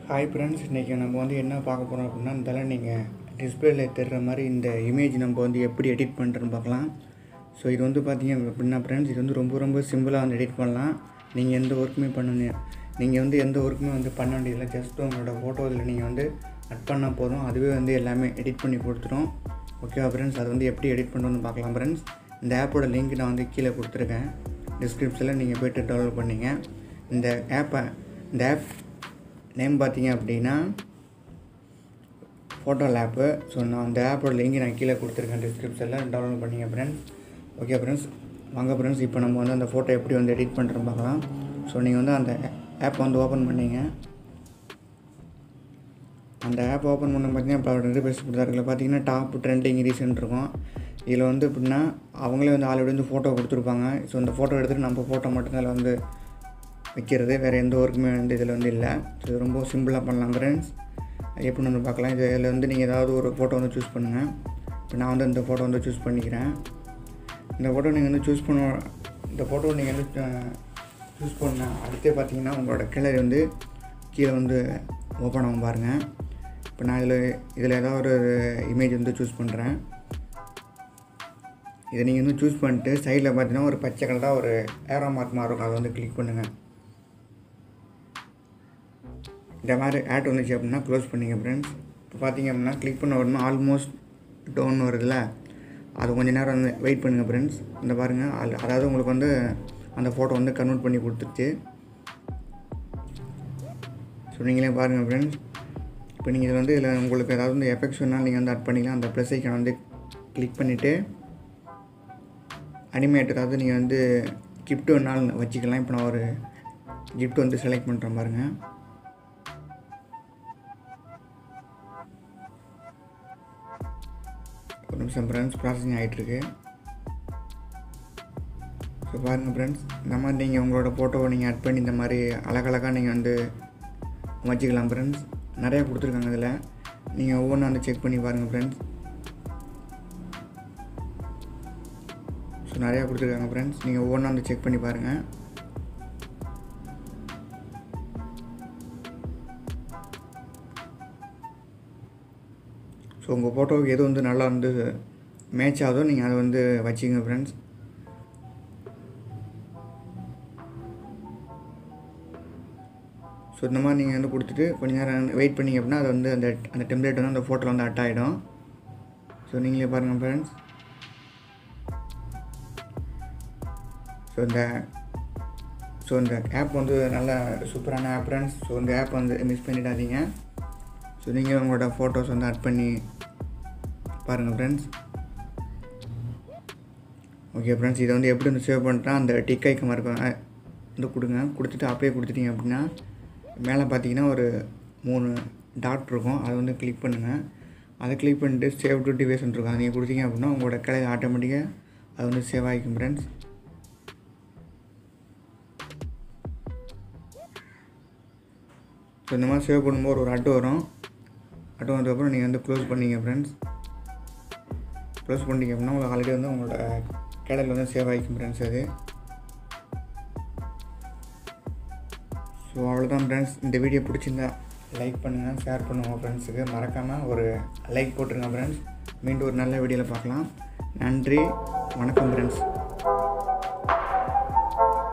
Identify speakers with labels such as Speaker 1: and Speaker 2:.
Speaker 1: hi friends இன்றைக்கி நம்ம வந்து என்ன பார்க்க போகிறோம் அப்படின்னா இதெல்லாம் நீங்கள் டிஸ்பிளேல தெரிகிற மாதிரி இந்த இமேஜ் நம்ம வந்து எப்படி எடிட் பண்ணுறோன்னு பார்க்கலாம் ஸோ இது வந்து பார்த்தீங்க அப்படின்னா ஃப்ரெண்ட்ஸ் இது வந்து ரொம்ப ரொம்ப சிம்பிளாக வந்து எடிட் பண்ணலாம் நீங்கள் எந்த ஒர்க்குமே பண்ணுங்க நீங்கள் வந்து எந்த ஒர்க்குமே வந்து பண்ண வேண்டியதில்லை ஜஸ்ட் உங்களோட ஃபோட்டோ இதில் நீங்கள் வந்து அட் பண்ணால் போதும் அதுவே வந்து எல்லாமே எடிட் பண்ணி கொடுத்துரும் ஓகேவா ஃப்ரெண்ட்ஸ் அது வந்து எப்படி எடிட் பண்ணுறோன்னு பார்க்கலாம் ஃப்ரெண்ட்ஸ் இந்த ஆப்போட லிங்க் நான் வந்து கீழே கொடுத்துருக்கேன் டிஸ்கிரிப்ஷனில் நீங்கள் போய்ட்டு டவுன்லோட் பண்ணிங்க இந்த ஆப்பை இந்த ஆப் நேம் பார்த்தீங்க அப்படின்னா ஃபோட்டோ லேப்பு ஸோ நான் அந்த ஆப்போட லிங்க் நான் கீழே கொடுத்துருக்கேன் டிஸ்கிரிப்ஷனில் டவுன்லோட் பண்ணிங்க ஃப்ரெண்ட்ஸ் ஓகே ஃப்ரெண்ட்ஸ் வாங்க ஃப்ரெண்ட்ஸ் இப்போ நம்ம வந்து அந்த ஃபோட்டோ எப்படி வந்து எடிட் பண்ணுறோம் பார்க்கலாம் ஸோ நீங்கள் வந்து அந்த ஆப் வந்து ஓப்பன் பண்ணீங்க அந்த ஆப் ஓப்பன் பண்ண பார்த்தீங்கன்னா இப்போ ரெண்டு பேர் இப்படி தான் இருக்குல்ல பார்த்தீங்கன்னா டாப் ட்ரெண்டிங் ரீசன் இருக்கும் இதில் வந்து எப்படின்னா அவங்களே வந்து ஆல்ரெடி வந்து ஃபோட்டோ கொடுத்துருப்பாங்க ஸோ இந்த ஃபோட்டோ எடுத்துகிட்டு நம்ம ஃபோட்டோ மட்டும் அதில் வந்து வைக்கிறது வேறு எந்த ஒர்க்குமே வந்து இதில் வந்து இல்லை ஸோ இது ரொம்ப சிம்பிளாக பண்ணலாம் ஃப்ரெண்ட்ஸ் எப்படி வந்து பார்க்கலாம் இது இதில் வந்து நீங்கள் ஏதாவது ஒரு ஃபோட்டோ வந்து சூஸ் பண்ணுங்கள் இப்போ நான் வந்து இந்த ஃபோட்டோ வந்து சூஸ் பண்ணிக்கிறேன் இந்த ஃபோட்டோ நீங்கள் வந்து சூஸ் பண்ண இந்த ஃபோட்டோ நீங்கள் வந்து சூஸ் பண்ண அடுத்தே பார்த்தீங்கன்னா உங்களோட கிளறி வந்து கீழே வந்து ஓப்பன் ஆகும் பாருங்கள் இப்போ நான் இதில் இதில் ஏதாவது ஒரு இமேஜ் வந்து சூஸ் பண்ணுறேன் இதை நீங்கள் வந்து சூஸ் பண்ணிட்டு சைடில் பார்த்தீங்கன்னா ஒரு பச்சை கலராக ஒரு ஏரோ மார்க் மாதிரி இருக்கும் அதை வந்து கிளிக் பண்ணுங்கள் இந்த மாதிரி ஆட் வந்துச்சு அப்படின்னா க்ளோஸ் பண்ணிங்க ஃப்ரெண்ட்ஸ் இப்போ பார்த்தீங்க அப்படின்னா கிளிக் பண்ண உடனே ஆல்மோஸ்ட் டவுன் வருதுல்ல அது கொஞ்சம் நேரம் வந்து வெயிட் பண்ணுங்கள் ஃப்ரெண்ட்ஸ் இந்த பாருங்கள் அது அதாவது உங்களுக்கு வந்து அந்த ஃபோட்டோ வந்து கன்வெர்ட் பண்ணி கொடுத்துருச்சு ஸோ நீங்களே பாருங்கள் ஃப்ரெண்ட்ஸ் இப்போ நீங்கள் இதில் வந்து இதில் உங்களுக்கு ஏதாவது வந்து எஃபெக்ட்ஸ் வேணாலும் நீங்கள் வந்து ஆட் பண்ணிக்கலாம் அந்த ப்ளஸ் ஐக்கான வந்து கிளிக் பண்ணிவிட்டு அனிமேட் ஏதாவது நீங்கள் வந்து கிஃப்ட் வேணாலும் வச்சுக்கலாம் இப்போ நான் ஒரு கிஃப்ட் வந்து செலக்ட் பண்ணுறேன் பாருங்கள் ஒரு நிமிஷம் ஃப்ரெண்ட்ஸ் ப்ராசஸிங் ஆகிட்டுருக்கு ஸோ பாருங்கள் ஃப்ரெண்ட்ஸ் இந்த மாதிரி நீங்கள் உங்களோட ஃபோட்டோவை நீங்கள் ஆட் பண்ணி இந்த மாதிரி அழகழகாக நீங்கள் வந்து வச்சுக்கலாம் ஃப்ரெண்ட்ஸ் நிறையா கொடுத்துருக்காங்க இதில் நீங்கள் ஒவ்வொன்றும் வந்து செக் பண்ணி பாருங்கள் ஃப்ரெண்ட்ஸ் ஸோ நிறையா கொடுத்துருக்காங்க ஃப்ரெண்ட்ஸ் நீங்கள் ஒவ்வொன்றா வந்து செக் பண்ணி பாருங்கள் ஸோ உங்கள் ஃபோட்டோவுக்கு எது வந்து நல்லா வந்து மேட்ச் ஆகுதோ நீங்கள் அதை வந்து வச்சுங்க ஃப்ரெண்ட்ஸ் ஸோ இந்த மாதிரி நீங்கள் வந்து கொடுத்துட்டு கொஞ்ச நேரம் வெயிட் பண்ணிங்க அப்படின்னா அது வந்து அந்த அந்த டெம்ப்ளேட் வந்து அந்த ஃபோட்டோவில் வந்து அட் ஆகிடும் ஸோ நீங்களே பாருங்கள் ஃப்ரெண்ட்ஸ் ஸோ இந்த ஸோ இந்த ஆப் வந்து நல்ல சூப்பரான ஆப் ஃப்ரெண்ட்ஸ் ஸோ இந்த ஆப் வந்து மிஸ் பண்ணிடாதீங்க ஸோ நீங்கள் உங்களோட ஃபோட்டோஸ் வந்து ஆட் பண்ணி பாருங்கள் ஃப்ரெண்ட்ஸ் ஓகே ஃப்ரெண்ட்ஸ் இதை வந்து எப்படி வந்து சேவ் பண்ணுறா அந்த டிக் ஐக்கம் இருக்கும் வந்து கொடுங்க கொடுத்துட்டு அப்படியே கொடுத்துட்டீங்க அப்படின்னா மேலே பார்த்தீங்கன்னா ஒரு மூணு டாட் இருக்கும் அதை வந்து கிளிக் பண்ணுங்கள் அதை கிளிக் பண்ணிட்டு சேவ் டு டிவைஸ் இருக்கும் அதை நீங்கள் கொடுத்தீங்க அப்படின்னா உங்களோட கலையில் ஆட்டோமேட்டிக்காக அது வந்து சேவ் ஆகிக்கும் ஃப்ரெண்ட்ஸ் ஸோ இந்த மாதிரி சேவ் பண்ணும்போது ஒரு அட்டு வரும் அட்டு வந்ததுக்கப்புறம் நீங்கள் வந்து க்ளோஸ் பண்ணிங்க ஃப்ரெண்ட்ஸ் க்ளோஸ் பண்ணிங்க அப்படின்னா உங்களுக்கு ஆல்ரெடி வந்து உங்களோட கேடலில் வந்து சேவ் ஆகிக்கும் ஃப்ரெண்ட்ஸ் அது ஸோ அவ்வளோதான் ஃப்ரெண்ட்ஸ் இந்த வீடியோ பிடிச்சிருந்தா லைக் பண்ணுங்கள் ஷேர் பண்ணுங்கள் ஃப்ரெண்ட்ஸுக்கு மறக்காமல் ஒரு லைக் போட்டுருங்க ஃப்ரெண்ட்ஸ் மீண்டும் ஒரு நல்ல வீடியோவில் பார்க்கலாம் நன்றி வணக்கம் ஃப்ரெண்ட்ஸ்